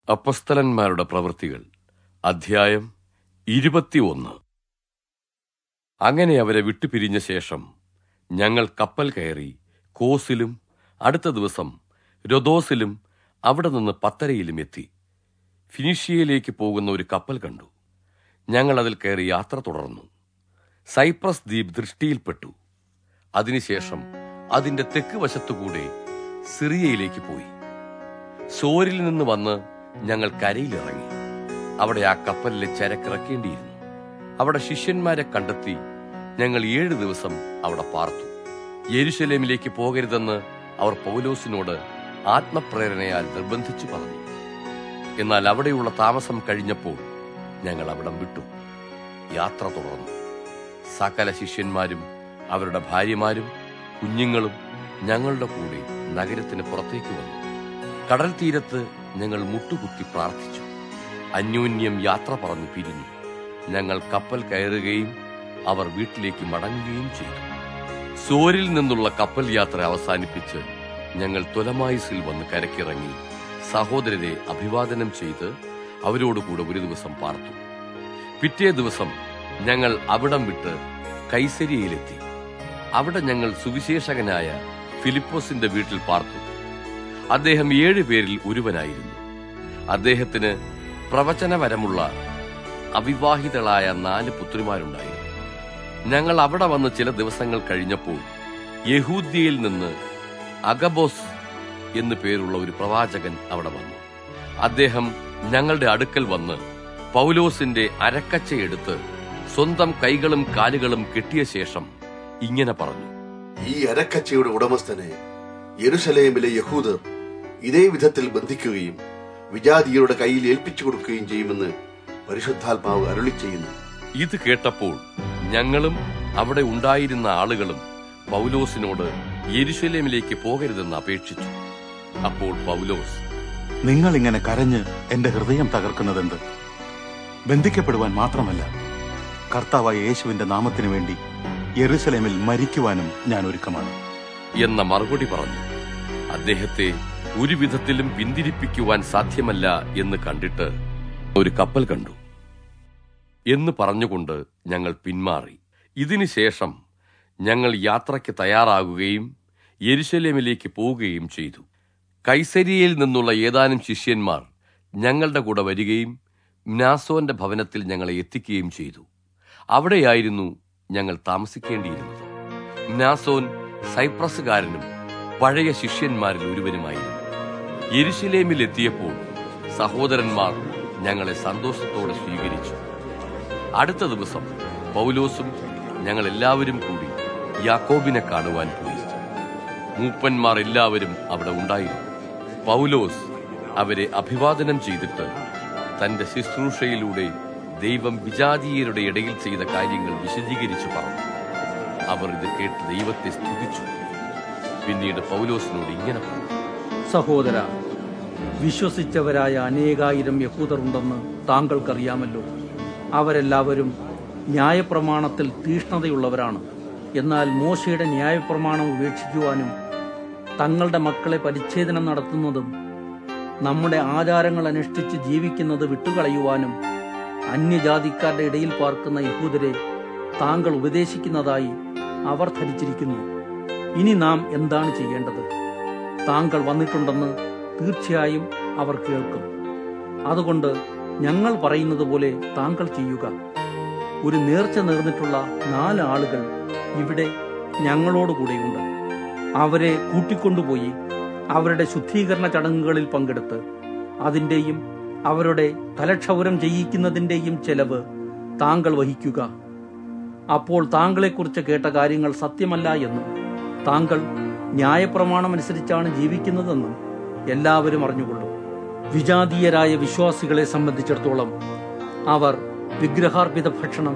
അപ്പസ്തലന്മാരുടെ പ്രവൃത്തികൾ അധ്യായം ഇരുപത്തിയൊന്ന് അങ്ങനെ അവരെ വിട്ടുപിരിഞ്ഞ ശേഷം ഞങ്ങൾ കപ്പൽ കയറി കോസിലും അടുത്ത ദിവസം രൊദോസിലും അവിടെ നിന്ന് പത്തരയിലും എത്തി ഫിനിഷ്യയിലേക്ക് പോകുന്ന ഒരു കപ്പൽ കണ്ടു ഞങ്ങൾ അതിൽ കയറി യാത്ര തുടർന്നു സൈപ്രസ് ദ്വീപ് ദൃഷ്ടിയിൽപ്പെട്ടു അതിനുശേഷം അതിന്റെ തെക്ക് വശത്തുകൂടെ സിറിയയിലേക്ക് പോയി സോരിൽ നിന്ന് വന്ന് ഞങ്ങൾ കരയിലിറങ്ങി അവിടെ ആ കപ്പലിലെ ചരക്കിറക്കേണ്ടിയിരുന്നു അവിടെ ശിഷ്യന്മാരെ കണ്ടെത്തി ഞങ്ങൾ ഏഴ് ദിവസം അവിടെ പാർത്തു യെരുശലേമിലേക്ക് പോകരുതെന്ന് അവർ പൗലോസിനോട് ആത്മപ്രേരണയാൽ നിർബന്ധിച്ചു പറഞ്ഞു എന്നാൽ അവിടെയുള്ള താമസം കഴിഞ്ഞപ്പോൾ ഞങ്ങൾ അവിടം വിട്ടു യാത്ര തുടർന്നു സകല ശിഷ്യന്മാരും അവരുടെ ഭാര്യമാരും കുഞ്ഞുങ്ങളും ഞങ്ങളുടെ കൂടെ നഗരത്തിന് പുറത്തേക്ക് വന്നു കടൽ തീരത്ത് ഞങ്ങൾ മുട്ടുകുത്തി പ്രാർത്ഥിച്ചു അന്യോന്യം യാത്ര പറഞ്ഞു പിരിഞ്ഞു ഞങ്ങൾ കപ്പൽ കയറുകയും അവർ വീട്ടിലേക്ക് മടങ്ങുകയും ചെയ്തു സോരിൽ നിന്നുള്ള കപ്പൽ യാത്ര അവസാനിപ്പിച്ച് ഞങ്ങൾ തൊലമായുസിൽ വന്ന് കരക്കിറങ്ങി സഹോദരരെ അഭിവാദനം ചെയ്ത് അവരോടുകൂടെ ഒരു ദിവസം പാർത്തു പിറ്റേ ദിവസം ഞങ്ങൾ അവിടം വിട്ട് കൈസരിയയിലെത്തി അവിടെ ഞങ്ങൾ സുവിശേഷകനായ ഫിലിപ്പോസിന്റെ വീട്ടിൽ പാർത്തു അദ്ദേഹം ഏഴു പേരിൽ ഒരുവനായിരുന്നു അദ്ദേഹത്തിന് പ്രവചനപരമുള്ള അവിവാഹിതളായ നാല് പുത്രിമാരുണ്ടായിരുന്നു ഞങ്ങൾ അവിടെ വന്ന് ചില ദിവസങ്ങൾ കഴിഞ്ഞപ്പോൾ യഹൂദ്യയിൽ നിന്ന് അഗബോസ് എന്നു പേരുള്ള ഒരു പ്രവാചകൻ അവിടെ വന്നു അദ്ദേഹം ഞങ്ങളുടെ അടുക്കൽ വന്ന് പൗലോസിന്റെ അരക്കച്ചയെടുത്ത് സ്വന്തം കൈകളും കാലുകളും കെട്ടിയ ശേഷം ഇങ്ങനെ പറഞ്ഞു ഈ അരക്കച്ചയുടെ ഉടമസ്ഥനെ യെരുസലേമിലെ യഹൂദർ ഇതേ വിധത്തിൽ ബന്ധിക്കുകയും വിജാതിയരുടെ കയ്യിൽ ഏൽപ്പിച്ചു കൊടുക്കുകയും ചെയ്യുമെന്ന് പരിശുദ്ധാത്മാവ് അരുളി ചെയ്യുന്നു ഇത് കേട്ടപ്പോൾ ഞങ്ങളും അവിടെ ഉണ്ടായിരുന്ന ആളുകളും പൗലോസിനോട് യെരുശലേമിലേക്ക് പോകരുതെന്ന് അപേക്ഷിച്ചു അപ്പോൾ പൗലോസ് നിങ്ങൾ ഇങ്ങനെ കരഞ്ഞ് എന്റെ ഹൃദയം തകർക്കുന്നതെന്ത് ബന്ധിക്കപ്പെടുവാൻ മാത്രമല്ല കർത്താവായ യേശുവിന്റെ നാമത്തിനു വേണ്ടി യെറുസലേമിൽ മരിക്കുവാനും ഞാൻ ഒരുക്കമാണ് എന്ന മറുപടി പറഞ്ഞു അദ്ദേഹത്തെ ഒരു വിധത്തിലും പിന്തിരിപ്പിക്കുവാൻ സാധ്യമല്ല എന്ന് കണ്ടിട്ട് ഒരു കപ്പൽ കണ്ടു എന്ന് പറഞ്ഞുകൊണ്ട് ഞങ്ങൾ പിന്മാറി ഇതിനുശേഷം ഞങ്ങൾ യാത്രയ്ക്ക് തയ്യാറാകുകയും യെരുശലേമിലേക്ക് പോവുകയും ചെയ്തു കൈസരിയയിൽ നിന്നുള്ള ഏതാനും ശിഷ്യന്മാർ ഞങ്ങളുടെ കൂടെ വരികയും മ്നാസോന്റെ ഭവനത്തിൽ ഞങ്ങളെ എത്തിക്കുകയും ചെയ്തു അവിടെയായിരുന്നു ഞങ്ങൾ താമസിക്കേണ്ടിയിരുന്നത് മ്നാസോൻ സൈപ്രസുകാരനും പഴയ ശിഷ്യന്മാരിൽ ഒരുവനുമായിരുന്നു യെരുശലേമിൽ എത്തിയപ്പോൾ സഹോദരന്മാർ ഞങ്ങളെ സന്തോഷത്തോടെ സ്വീകരിച്ചു അടുത്ത ദിവസം പൗലോസും ഞങ്ങൾ എല്ലാവരും കൂടി യാക്കോബിനെ കാണുവാൻ പോയി മൂപ്പന്മാർ എല്ലാവരും അവിടെ ഉണ്ടായിരുന്നു പൗലോസ് അവരെ അഭിവാദനം ചെയ്തിട്ട് തന്റെ ശുശ്രൂഷയിലൂടെ ദൈവം വിജാതീയരുടെ ഇടയിൽ ചെയ്ത കാര്യങ്ങൾ വിശദീകരിച്ചു പറഞ്ഞു അവർ ഇത് കേട്ട് ദൈവത്തെ സ്തുതിച്ചു പിന്നീട് പൗലോസിനോട് ഇങ്ങനെ പറഞ്ഞു സഹോദര വിശ്വസിച്ചവരായ അനേകായിരം യഹൂദരുണ്ടെന്ന് താങ്കൾക്കറിയാമല്ലോ അവരെല്ലാവരും ന്യായപ്രമാണത്തിൽ തീഷ്ണതയുള്ളവരാണ് എന്നാൽ മോശയുടെ ന്യായപ്രമാണം ഉപേക്ഷിക്കുവാനും തങ്ങളുടെ മക്കളെ പരിച്ഛേദനം നടത്തുന്നതും നമ്മുടെ ആചാരങ്ങൾ അനുഷ്ഠിച്ച് ജീവിക്കുന്നത് വിട്ടുകളയുവാനും അന്യജാതിക്കാരുടെ ഇടയിൽ പാർക്കുന്ന യഹൂദരെ താങ്കൾ ഉപദേശിക്കുന്നതായി അവർ ധരിച്ചിരിക്കുന്നു ഇനി നാം എന്താണ് ചെയ്യേണ്ടത് താങ്കൾ വന്നിട്ടുണ്ടെന്ന് തീർച്ചയായും അവർ കേൾക്കും അതുകൊണ്ട് ഞങ്ങൾ പറയുന്നത് പോലെ താങ്കൾ ചെയ്യുക ഒരു നേർച്ച നേർന്നിട്ടുള്ള നാല് ആളുകൾ ഇവിടെ ഞങ്ങളോടുകൂടെയുണ്ട് അവരെ കൂട്ടിക്കൊണ്ടുപോയി അവരുടെ ശുദ്ധീകരണ ചടങ്ങുകളിൽ പങ്കെടുത്ത് അതിൻ്റെയും അവരുടെ തലക്ഷൗരം ചെയ്യിക്കുന്നതിൻ്റെയും ചെലവ് താങ്കൾ വഹിക്കുക അപ്പോൾ താങ്കളെക്കുറിച്ച് കേട്ട കാര്യങ്ങൾ സത്യമല്ല എന്നും താങ്കൾ ന്യായപ്രമാണമനുസരിച്ചാണ് ജീവിക്കുന്നതെന്നും എല്ലാവരും അറിഞ്ഞുകൊള്ളും വിജാതീയരായ വിശ്വാസികളെ സംബന്ധിച്ചിടത്തോളം അവർ വിഗ്രഹാർപ്പിത ഭക്ഷണം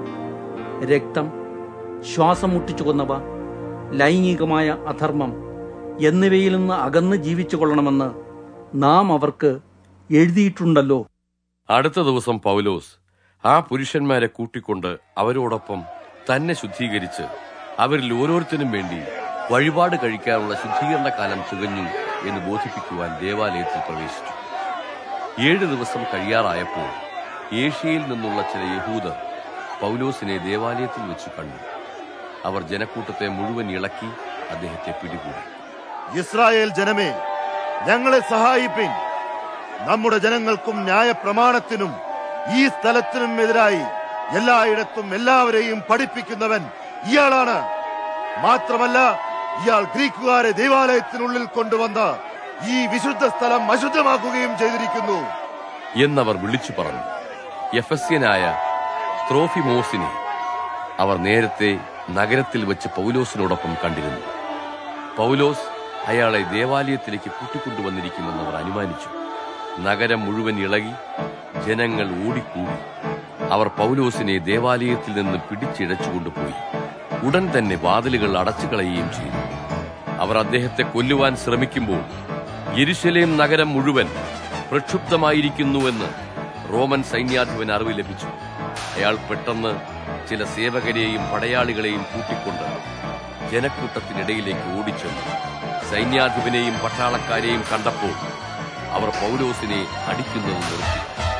രക്തം ശ്വാസം മുട്ടിച്ചു കൊന്നവ ലൈംഗികമായ അധർമ്മം എന്നിവയിൽ നിന്ന് അകന്ന് ജീവിച്ചു കൊള്ളണമെന്ന് നാം അവർക്ക് എഴുതിയിട്ടുണ്ടല്ലോ അടുത്ത ദിവസം പൗലോസ് ആ പുരുഷന്മാരെ കൂട്ടിക്കൊണ്ട് അവരോടൊപ്പം തന്നെ ശുദ്ധീകരിച്ച് അവരിൽ ഓരോരുത്തരും വേണ്ടി വഴിപാട് കഴിക്കാനുള്ള ശുദ്ധീകരണ കാലം തികഞ്ഞു എന്ന് ബോധിപ്പിക്കുവാൻ ദേവാലയത്തിൽ പ്രവേശിച്ചു ഏഴ് ദിവസം കഴിയാറായപ്പോൾ ഏഷ്യയിൽ നിന്നുള്ള ചില യഹൂദർ പൗലോസിനെ ദേവാലയത്തിൽ വെച്ച് കണ്ടു അവർ ജനക്കൂട്ടത്തെ മുഴുവൻ ഇളക്കി അദ്ദേഹത്തെ പിടികൂടി ഇസ്രായേൽ ജനമേ ഞങ്ങളെ സഹായിപ്പിൻ നമ്മുടെ ജനങ്ങൾക്കും ന്യായപ്രമാണത്തിനും ഈ സ്ഥലത്തിനും എതിരായി എല്ലായിടത്തും എല്ലാവരെയും പഠിപ്പിക്കുന്നവൻ ഇയാളാണ് മാത്രമല്ല ഇയാൾ ഗ്രീക്കുകാരെ ദേവാലയത്തിനുള്ളിൽ കൊണ്ടുവന്ന് ഈ വിശുദ്ധ സ്ഥലം അശുദ്ധമാക്കുകയും ചെയ്തിരിക്കുന്നു എന്നവർ വിളിച്ചു പറഞ്ഞു എഫസ്യനായ ത്രോഫിമോസിനെ അവർ നേരത്തെ നഗരത്തിൽ വെച്ച് പൗലോസിനോടൊപ്പം കണ്ടിരുന്നു പൗലോസ് അയാളെ ദേവാലയത്തിലേക്ക് കൂട്ടിക്കൊണ്ടുവന്നിരിക്കുമെന്ന് അവർ അനുമാനിച്ചു നഗരം മുഴുവൻ ഇളകി ജനങ്ങൾ ഓടിക്കൂടി അവർ പൗലോസിനെ ദേവാലയത്തിൽ നിന്ന് പിടിച്ചിഴച്ചുകൊണ്ടുപോയി ഉടൻ തന്നെ വാതിലുകൾ അടച്ചു കളയുകയും ചെയ്തു അവർ അദ്ദേഹത്തെ കൊല്ലുവാൻ ശ്രമിക്കുമ്പോൾ യെരുശലേം നഗരം മുഴുവൻ പ്രക്ഷുബ്ധമായിരിക്കുന്നുവെന്ന് റോമൻ സൈന്യാധിപൻ അറിവ് ലഭിച്ചു അയാൾ പെട്ടെന്ന് ചില സേവകരെയും പടയാളികളെയും കൂട്ടിക്കൊണ്ട് ജനക്കൂട്ടത്തിനിടയിലേക്ക് ഓടിച്ചെന്നു സൈന്യാധിപനെയും പട്ടാളക്കാരെയും കണ്ടപ്പോൾ അവർ പൗലോസിനെ അടിക്കുന്നത് നിർത്തി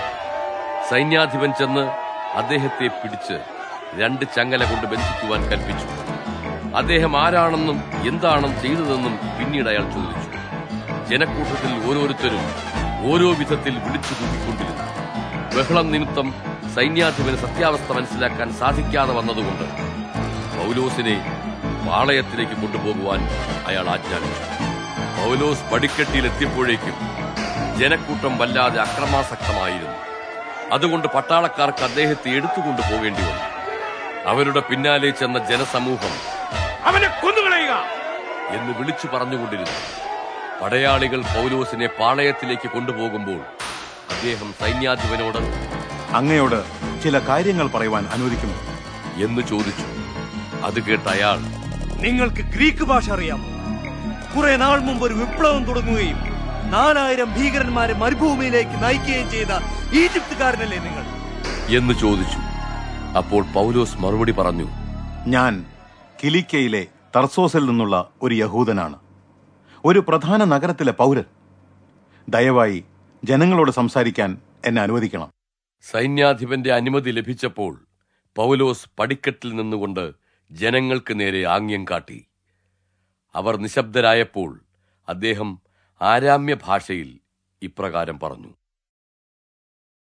സൈന്യാധിപൻ ചെന്ന് അദ്ദേഹത്തെ പിടിച്ച് രണ്ട് ചങ്ങല കൊണ്ട് ബന്ധിക്കുവാൻ കൽപ്പിച്ചു അദ്ദേഹം ആരാണെന്നും എന്താണെന്നും ചെയ്തതെന്നും പിന്നീട് അയാൾ ചോദിച്ചു ജനക്കൂട്ടത്തിൽ ഓരോരുത്തരും ഓരോ വിധത്തിൽ വിളിച്ചു കൂട്ടിക്കൊണ്ടിരുന്നു ബഹളം നിമിത്തം സൈന്യാധിപന് സത്യാവസ്ഥ മനസ്സിലാക്കാൻ സാധിക്കാതെ വന്നതുകൊണ്ട് പൗലോസിനെ പാളയത്തിലേക്ക് കൊണ്ടുപോകുവാൻ അയാൾ ആജ്ഞാപിച്ചു പൗലോസ് പടിക്കെട്ടിയിലെത്തിയപ്പോഴേക്കും ജനക്കൂട്ടം വല്ലാതെ അക്രമാസക്തമായിരുന്നു അതുകൊണ്ട് പട്ടാളക്കാർക്ക് അദ്ദേഹത്തെ എടുത്തുകൊണ്ടു പോകേണ്ടി വന്നു അവരുടെ പിന്നാലെ ചെന്ന ജനസമൂഹം അവനെ കൊന്നുകളയുക എന്ന് വിളിച്ചു പറഞ്ഞുകൊണ്ടിരുന്നു പടയാളികൾ പൗലോസിനെ പാളയത്തിലേക്ക് കൊണ്ടുപോകുമ്പോൾ അദ്ദേഹം സൈന്യാധിപനോട് അങ്ങയോട് ചില കാര്യങ്ങൾ പറയുവാൻ അനുവദിക്കുമോ എന്ന് ചോദിച്ചു അത് കേട്ട അയാൾ നിങ്ങൾക്ക് ഗ്രീക്ക് ഭാഷ അറിയാമോ കുറെ നാൾ മുമ്പ് ഒരു വിപ്ലവം തുടങ്ങുകയും നാലായിരം ഭീകരന്മാരെ മരുഭൂമിയിലേക്ക് നയിക്കുകയും ചെയ്ത ഈജിപ്തുകാരനല്ലേ നിങ്ങൾ എന്ന് ചോദിച്ചു അപ്പോൾ പൗലോസ് മറുപടി പറഞ്ഞു ഞാൻ കിലിക്കയിലെ തർസോസിൽ നിന്നുള്ള ഒരു യഹൂദനാണ് ഒരു പ്രധാന നഗരത്തിലെ പൗരൻ ദയവായി ജനങ്ങളോട് സംസാരിക്കാൻ എന്നെ അനുവദിക്കണം സൈന്യാധിപന്റെ അനുമതി ലഭിച്ചപ്പോൾ പൗലോസ് പടിക്കെട്ടിൽ നിന്നുകൊണ്ട് ജനങ്ങൾക്ക് നേരെ ആംഗ്യം കാട്ടി അവർ നിശബ്ദരായപ്പോൾ അദ്ദേഹം ആരാമ്യ ഭാഷയിൽ ഇപ്രകാരം പറഞ്ഞു